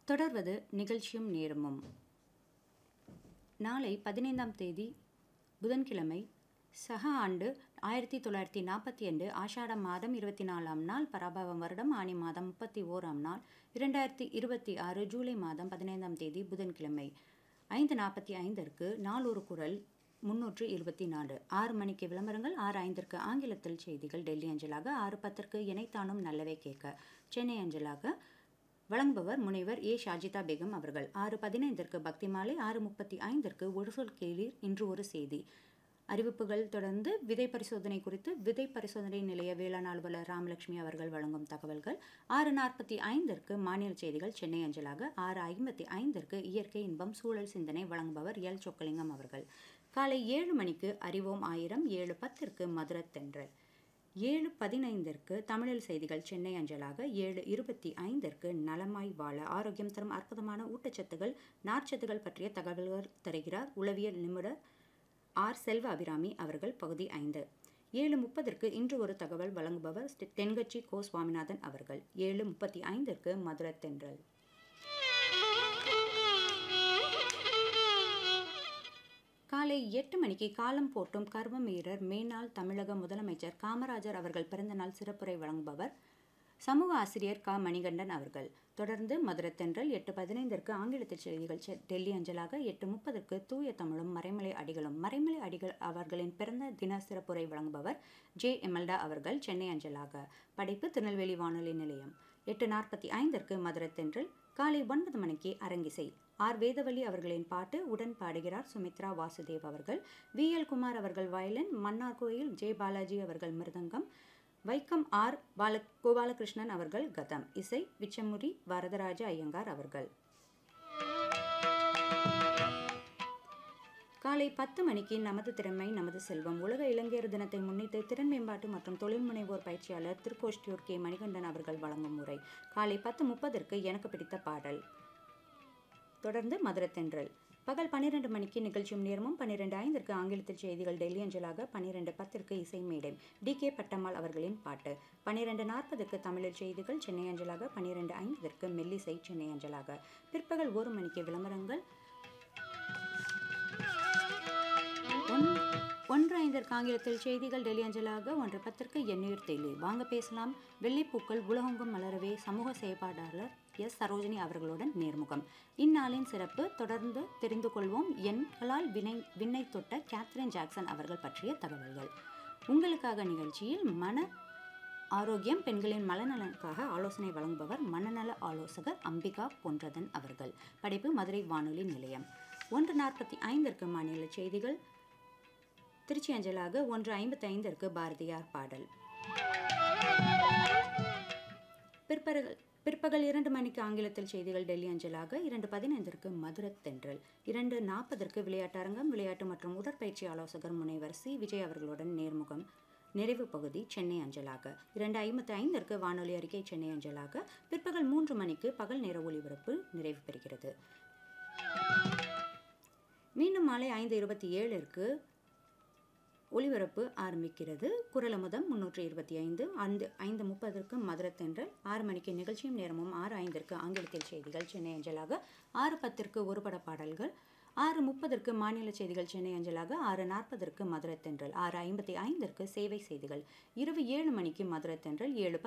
தொடர்வது நிகழ்ச்சியும் நேரமும் நாளை பதினைந்தாம் தேதி புதன்கிழமை சக ஆண்டு ஆயிரத்தி தொள்ளாயிரத்தி நாற்பத்தி ரெண்டு ஆஷாடம் மாதம் இருபத்தி நாலாம் நாள் பராபவம் வருடம் ஆனி மாதம் முப்பத்தி ஓராம் நாள் இரண்டாயிரத்தி இருபத்தி ஆறு ஜூலை மாதம் பதினைந்தாம் தேதி புதன்கிழமை ஐந்து நாற்பத்தி ஐந்திற்கு நாளொரு குரல் முன்னூற்று இருபத்தி நாலு ஆறு மணிக்கு விளம்பரங்கள் ஆறு ஐந்திற்கு ஆங்கிலத்தில் செய்திகள் டெல்லி அஞ்சலாக ஆறு பத்திற்கு இணைத்தானும் நல்லவே கேட்க சென்னை அஞ்சலாக வழங்குபவர் முனைவர் ஏ ஷாஜிதா பேகம் அவர்கள் ஆறு பதினைந்திற்கு பக்தி மாலை ஆறு முப்பத்தி ஐந்திற்கு ஒரு சொல் கேளீர் இன்று ஒரு செய்தி அறிவிப்புகள் தொடர்ந்து விதை பரிசோதனை குறித்து விதை பரிசோதனை நிலைய வேளாண் அலுவலர் ராமலட்சுமி அவர்கள் வழங்கும் தகவல்கள் ஆறு நாற்பத்தி ஐந்திற்கு மாநில செய்திகள் சென்னை அஞ்சலாக ஆறு ஐம்பத்தி ஐந்திற்கு இயற்கை இன்பம் சூழல் சிந்தனை வழங்குபவர் எல் சொக்கலிங்கம் அவர்கள் காலை ஏழு மணிக்கு அறிவோம் ஆயிரம் ஏழு பத்திற்கு மதுரத்தென்றல் ஏழு பதினைந்திற்கு தமிழில் செய்திகள் சென்னை அஞ்சலாக ஏழு இருபத்தி ஐந்திற்கு நலமாய் வாழ ஆரோக்கியம் தரும் அற்புதமான ஊட்டச்சத்துகள் நார்ச்சத்துகள் பற்றிய தகவல்கள் தருகிறார் உளவியல் நிபுணர் ஆர் செல்வ அபிராமி அவர்கள் பகுதி ஐந்து ஏழு முப்பதற்கு இன்று ஒரு தகவல் வழங்குபவர் ஸ்ரீ தென்கட்சி கோ சுவாமிநாதன் அவர்கள் ஏழு முப்பத்தி ஐந்திற்கு மதுரத்தென்றல் காலை எட்டு மணிக்கு காலம் போட்டும் கர்மமீரர் மேனாள் தமிழக முதலமைச்சர் காமராஜர் அவர்கள் பிறந்தநாள் சிறப்புரை வழங்குபவர் சமூக ஆசிரியர் க மணிகண்டன் அவர்கள் தொடர்ந்து மதுரத்தென்றல் எட்டு பதினைந்திற்கு ஆங்கிலத்தில் செய்திகள் செ- டெல்லி அஞ்சலாக எட்டு முப்பதற்கு தூய தமிழும் மறைமலை அடிகளும் மறைமலை அடிகள் அவர்களின் பிறந்த தின சிறப்புரை வழங்குபவர் ஜே எமல்டா அவர்கள் சென்னை அஞ்சலாக படைப்பு திருநெல்வேலி வானொலி நிலையம் எட்டு நாற்பத்தி ஐந்திற்கு மதுரத்தென்றல் காலை ஒன்பது மணிக்கு அரங்கிசை ஆர் வேதவள்ளி அவர்களின் பாட்டு உடன் பாடுகிறார் சுமித்ரா வாசுதேவ் அவர்கள் வி எல் குமார் அவர்கள் வயலின் மன்னார்கோயில் ஜே பாலாஜி அவர்கள் மிருதங்கம் வைக்கம் ஆர் பால கோபாலகிருஷ்ணன் அவர்கள் கதம் இசை விச்சமுரி வரதராஜ ஐயங்கார் அவர்கள் காலை பத்து மணிக்கு நமது திறமை நமது செல்வம் உலக இளைஞர் தினத்தை முன்னிட்டு திறன் மேம்பாட்டு மற்றும் தொழில் முனைவோர் பயிற்சியாளர் திருக்கோஷ்டியூர் கே மணிகண்டன் அவர்கள் வழங்கும் முறை காலை பத்து முப்பதற்கு எனக்கு பிடித்த பாடல் தொடர்ந்து மதுரத்தென்றல் பகல் பன்னிரண்டு மணிக்கு நிகழ்ச்சியும் நேரமும் பன்னிரெண்டு ஐந்திற்கு ஆங்கிலத்தில் செய்திகள் டெல்லி அஞ்சலாக பன்னிரெண்டு பத்திற்கு இசை மேடை டி கே பட்டம்மாள் அவர்களின் பாட்டு பன்னிரெண்டு நாற்பதுக்கு தமிழில் செய்திகள் சென்னை அஞ்சலாக பன்னிரெண்டு ஐம்பதற்கு மெல்லிசை சென்னை அஞ்சலாக பிற்பகல் ஒரு மணிக்கு விளம்பரங்கள் ஒன் ஒன்று ஐந்திற்கு ஆங்கிலத்தில் செய்திகள் டெல்லி அஞ்சலாக ஒன்று பத்திற்கு எண்ணூர் தேலி வாங்க பேசலாம் வெள்ளைப்பூக்கள் உலகெங்கும் மலரவே சமூக செயற்பாட்டாளர் எஸ் சரோஜினி அவர்களுடன் நேர்முகம் இந்நாளின் சிறப்பு தொடர்ந்து தெரிந்து கொள்வோம் எண்களால் வினை விண்ணை தொட்ட கேத்ரின் ஜாக்சன் அவர்கள் பற்றிய தகவல்கள் உங்களுக்காக நிகழ்ச்சியில் மன ஆரோக்கியம் பெண்களின் மனநலனுக்காக ஆலோசனை வழங்குபவர் மனநல ஆலோசகர் அம்பிகா பொன்றதன் அவர்கள் படைப்பு மதுரை வானொலி நிலையம் ஒன்று நாற்பத்தி ஐந்திற்கு மாநில செய்திகள் திருச்சி அஞ்சலாக ஒன்று ஐம்பத்தி ஐந்திற்கு பாரதியார் பாடல் பிற்பகல் பிற்பகல் இரண்டு மணிக்கு ஆங்கிலத்தில் செய்திகள் டெல்லி அஞ்சலாக இரண்டு பதினைந்திற்கு மதுரத்தென்றல் இரண்டு நாற்பதற்கு விளையாட்டரங்கம் விளையாட்டு மற்றும் உடற்பயிற்சி ஆலோசகர் முனைவர் சி விஜய் அவர்களுடன் நேர்முகம் நிறைவு பகுதி சென்னை அஞ்சலாக இரண்டு ஐம்பத்தி ஐந்திற்கு வானொலி அறிக்கை சென்னை அஞ்சலாக பிற்பகல் மூன்று மணிக்கு பகல் நேர ஒளிபரப்பு நிறைவு பெறுகிறது மீண்டும் மாலை ஐந்து இருபத்தி ஏழிற்கு ஒளிபரப்பு ஆரம்பிக்கிறது குரலமுதம் முன்னூற்றி இருபத்தி ஐந்து ஐந்து ஐந்து முப்பதற்கு மதுரத்தென்றல் ஆறு மணிக்கு நிகழ்ச்சியும் நேரமும் ஆறு ஐந்திற்கு ஆங்கிலத்தில் செய்திகள் சென்னை அஞ்சலாக ஆறு பத்திற்கு ஒருபட பாடல்கள் ஆறு முப்பதற்கு மாநில செய்திகள் சென்னை அஞ்சலாக ஆறு நாற்பதற்கு மதுரத்தென்றல் ஆறு ஐம்பத்தி ஐந்திற்கு சேவை செய்திகள் இரவு ஏழு மணிக்கு மதுரத்தென்றல் ஏழு